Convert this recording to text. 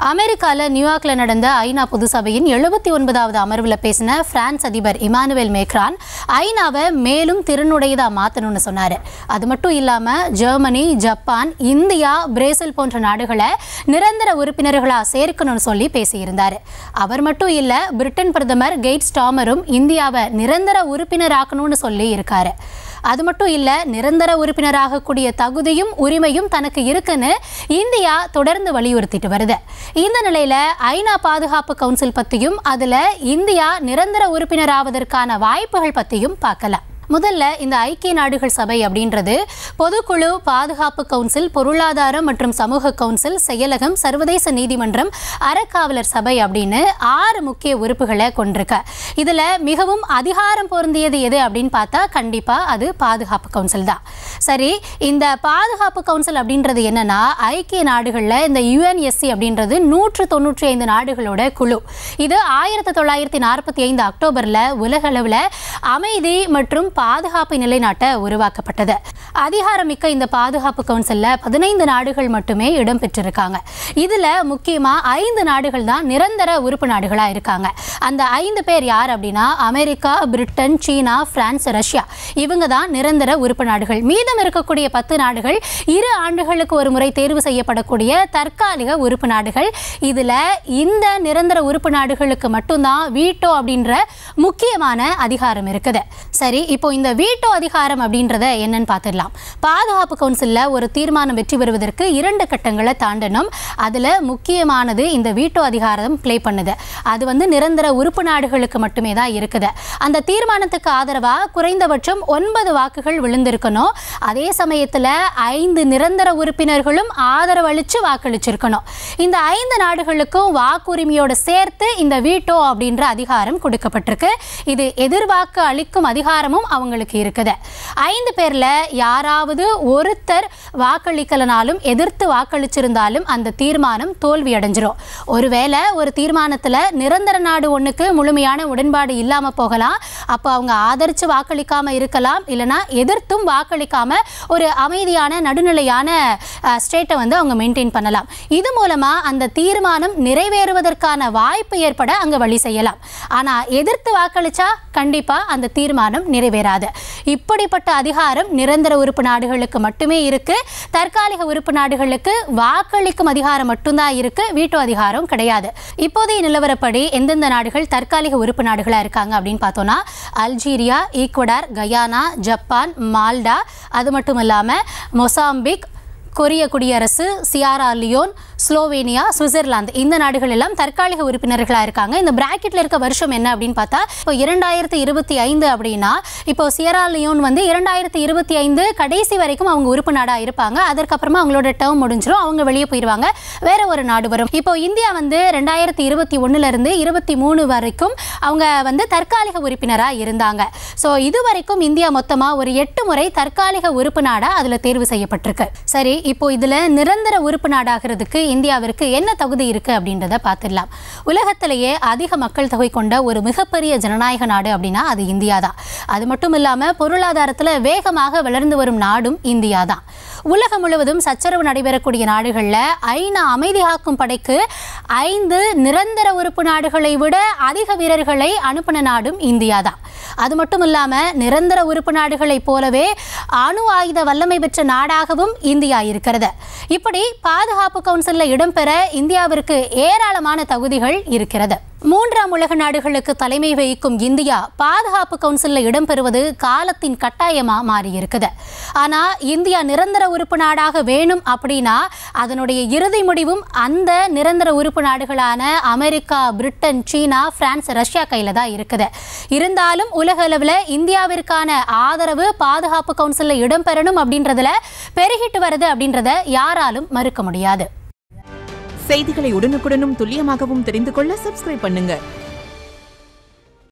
அமெரிக்கால நியூயார்க்ல நடந்த ஐநா பொது சபையின் எழுபத்தி ஒன்பதாவது அமர்வில் பேசின பிரான்ஸ் அதிபர் இமானுவேல் மேக்ரான் ஐநாவை மேலும் திறனுடையதா மாற்றணும்னு சொன்னார் அது மட்டும் இல்லாம ஜெர்மனி ஜப்பான் இந்தியா பிரேசில் போன்ற நாடுகளை நிரந்தர உறுப்பினர்களா சேர்க்கணும்னு சொல்லி பேசியிருந்தார் அவர் மட்டும் இல்ல பிரிட்டன் பிரதமர் கெய்ட் ஸ்டாமரும் இந்தியாவை நிரந்தர உறுப்பினராக்கணும்னு சொல்லி இருக்காரு அது மட்டும் இல்ல நிரந்தர உறுப்பினராகக்கூடிய தகுதியும் உரிமையும் தனக்கு இருக்குன்னு இந்தியா தொடர்ந்து வலியுறுத்திட்டு வருது இந்த நிலையில ஐநா பாதுகாப்பு கவுன்சில் பத்தியும் அதுல இந்தியா நிரந்தர உறுப்பினராவதற்கான வாய்ப்புகள் பத்தியும் பார்க்கலாம் முதல்ல இந்த ஐக்கிய நாடுகள் சபை அப்படின்றது பொதுக்குழு பாதுகாப்பு கவுன்சில் பொருளாதாரம் மற்றும் சமூக கவுன்சில் செயலகம் சர்வதேச நீதிமன்றம் அறக்காவலர் சபை அப்படின்னு ஆறு முக்கிய உறுப்புகளை கொண்டிருக்கு இதுல மிகவும் அதிகாரம் பொருந்தியது எது அப்படின்னு பார்த்தா கண்டிப்பா அது பாதுகாப்பு கவுன்சில் தான் சரி இந்த பாதுகாப்பு கவுன்சில் அப்படின்றது என்னன்னா ஐக்கிய நாடுகளில் இந்த யுஎன்எஸ்சி அப்படின்றது நூற்று தொண்ணூற்றி ஐந்து நாடுகளோட குழு இது ஆயிரத்தி தொள்ளாயிரத்தி நாற்பத்தி ஐந்து அக்டோபரில் உலகளவில் அமைதி மற்றும் பாதுகாப்பை நிலைநாட்ட உருவாக்கப்பட்டது அதிகாரமிக்க இந்த பாதுகாப்பு கவுன்சிலில் பதினைந்து நாடுகள் மட்டுமே இடம்பெற்றிருக்காங்க இதில் முக்கியமாக ஐந்து நாடுகள் தான் நிரந்தர உறுப்பு நாடுகளாக இருக்காங்க அந்த ஐந்து பேர் யார் அப்படின்னா America Britain China France Russia இவங்க தான் நிரந்தர உறுப்பு நாடுகள் மீதம் இருக்கக்கூடிய பத்து நாடுகள் இரு ஆண்டுகளுக்கு ஒரு முறை தேர்வு செய்யப்படக்கூடிய தற்காலிக உறுப்பு நாடுகள் இதில் இந்த நிரந்தர உறுப்பு நாடுகளுக்கு மட்டும்தான் வீட்டோ அப்படின்ற முக்கியமான அதிகாரம் இருக்குது சரி இப்போ இந்த வீட்டோ அதிகாரம் அப்படின்றத என்னன்னு பார்த்துடலாம் பாதுகாப்பு கவுன்சிலில் ஒரு தீர்மானம் வெற்றி பெறுவதற்கு இரண்டு கட்டங்களை தாண்டணும் அதில் முக்கியமானது இந்த வீட்டோ அதிகாரம் ப்ளே பண்ணுது அது வந்து நிரந்தர உறுப்பு நாடுகளுக்கு மட்டுமே தான் இருக்குது அந்த தீர்மானத்துக்கு ஆதரவாக குறைந்தபட்சம் ஒன்பது வாக்குகள் விழுந்திருக்கணும் அதே சமயத்தில் ஐந்து நிரந்தர உறுப்பினர்களும் ஆதரவு அளித்து வாக்களிச்சிருக்கணும் இந்த ஐந்து நாடுகளுக்கும் வாக்குரிமையோடு சேர்த்து இந்த வீட்டோ அப்படின்ற அதிகாரம் கொடுக்கப்பட்டிருக்கு இது எதிர்வாக்கு அளிக்கும் அதிகாரமும் அவங்களுக்கு இருக்குது ஐந்து பேர்ல யாராவது ஒருத்தர் வாக்களிக்கலனாலும் எதிர்த்து வாக்களிச்சிருந்தாலும் அந்த தீர்மானம் தோல்வி அடைஞ்சிரும் ஒருவேளை ஒரு தீர்மானத்துல நிரந்தர நாடு ஒண்ணுக்கு முழுமையான உடன்பாடு இல்லாம போகலாம் அப்போ அவங்க ஆதரிச்சு வாக்களிக்காம இருக்கலாம் இல்லைன்னா எதிர்த்தும் வாக்களிக்காம ஒரு அமைதியான நடுநிலையான ஸ்டேட்டை வந்து அவங்க மெயின்டைன் பண்ணலாம் இது மூலமா அந்த தீர்மானம் நிறைவேறுவதற்கான வாய்ப்பு ஏற்பட அங்க வழி செய்யலாம் ஆனா எதிர்த்து வாக்களிச்சா கண்டிப்பா அந்த தீர்மானம் நிறைவேறாது இப்படிப்பட்ட அதிகாரம் நிரந்தர உறுப்பு நாடுகளுக்கு மட்டுமே இருக்கு தற்காலிக உறுப்பு நாடுகளுக்கு வாக்களிக்கும் அதிகாரம் மட்டும்தான் இருக்கு வீட்டு அதிகாரம் கிடையாது இப்போதைய நிலவரப்படி எந்தெந்த நாடுகள் தற்காலிக உறுப்பு நாடுகளா இருக்காங்க அப்படின்னு பார்த்தோம்னா Algeria Ecuador Guyana Japan Malta அது மட்டும் இல்லாம மொசாம்பிக் கொரிய குடியரசு சியாரா லியோன் ஸ்லோவேனியா சுவிட்சர்லாந்து இந்த நாடுகள் எல்லாம் தற்காலிக உறுப்பினர்களாக இருக்காங்க இந்த பிராக்கெட்டில் இருக்க வருஷம் என்ன அப்படின்னு பார்த்தா இப்போ இரண்டாயிரத்தி இருபத்தி ஐந்து அப்படின்னா இப்போ சியரா லியோன் வந்து இரண்டாயிரத்தி இருபத்தி ஐந்து கடைசி வரைக்கும் அவங்க உறுப்பு நாடாக இருப்பாங்க அதற்கப்புறமா அவங்களோட டேர்ம் முடிஞ்சிடும் அவங்க வெளியே போயிடுவாங்க வேற ஒரு நாடு வரும் இப்போ இந்தியா வந்து ரெண்டாயிரத்தி இருபத்தி ஒன்றுலேருந்து இருபத்தி மூணு வரைக்கும் அவங்க வந்து தற்காலிக உறுப்பினராக இருந்தாங்க ஸோ இது வரைக்கும் இந்தியா மொத்தமாக ஒரு எட்டு முறை தற்காலிக உறுப்பு நாடாக அதில் தேர்வு செய்யப்பட்டிருக்கு சரி இப்போ இதில் நிரந்தர உறுப்பு நாடாகிறதுக்கு இந்தியாவிற்கு என்ன தகுதி இருக்குது அப்படின்றத பார்த்துடலாம் உலகத்திலேயே அதிக மக்கள் தொகை கொண்ட ஒரு மிகப்பெரிய ஜனநாயக நாடு அப்படின்னா அது இந்தியா தான் அது மட்டும் இல்லாமல் பொருளாதாரத்தில் வேகமாக வளர்ந்து வரும் நாடும் இந்தியா தான் உலகம் முழுவதும் சச்சரவு நடைபெறக்கூடிய நாடுகளில் ஐநா அமைதி காக்கும் படைக்கு ஐந்து நிரந்தர உறுப்பு நாடுகளை விட அதிக வீரர்களை அனுப்பின நாடும் இந்தியா தான் அது மட்டும் இல்லாமல் நிரந்தர உறுப்பு நாடுகளைப் போலவே அணு ஆயுத வல்லமை பெற்ற நாடாகவும் இந்தியா இருக்கிறது இப்படி பாதுகாப்பு கவுன்சிலில் இடம்பெற இந்தியாவிற்கு ஏராளமான தகுதிகள் இருக்கிறது மூன்றாம் உலக நாடுகளுக்கு தலைமை வகிக்கும் இந்தியா பாதுகாப்பு கவுன்சிலில் இடம்பெறுவது காலத்தின் கட்டாயமா மாறி இருக்குது ஆனா இந்தியா நிரந்தர உறுப்பு நாடாக வேணும் அப்படின்னா அதனுடைய இறுதி முடிவும் அந்த நிரந்தர உறுப்பு நாடுகளான America Britain China France Russia கையில தான் இருக்குது இருந்தாலும் உலக அளவில் இந்தியாவிற்கான ஆதரவு பாதுகாப்பு கவுன்சிலில் இடம்பெறணும் அப்படின்றதுல பெருகிட்டு வருது அப்படின்றத யாராலும் மறுக்க முடியாது செய்திகளை உடனுக்குடனும் துல்லியமாகவும் தெரிந்து கொள்ள சப்ஸ்கிரைப் பண்ணுங்க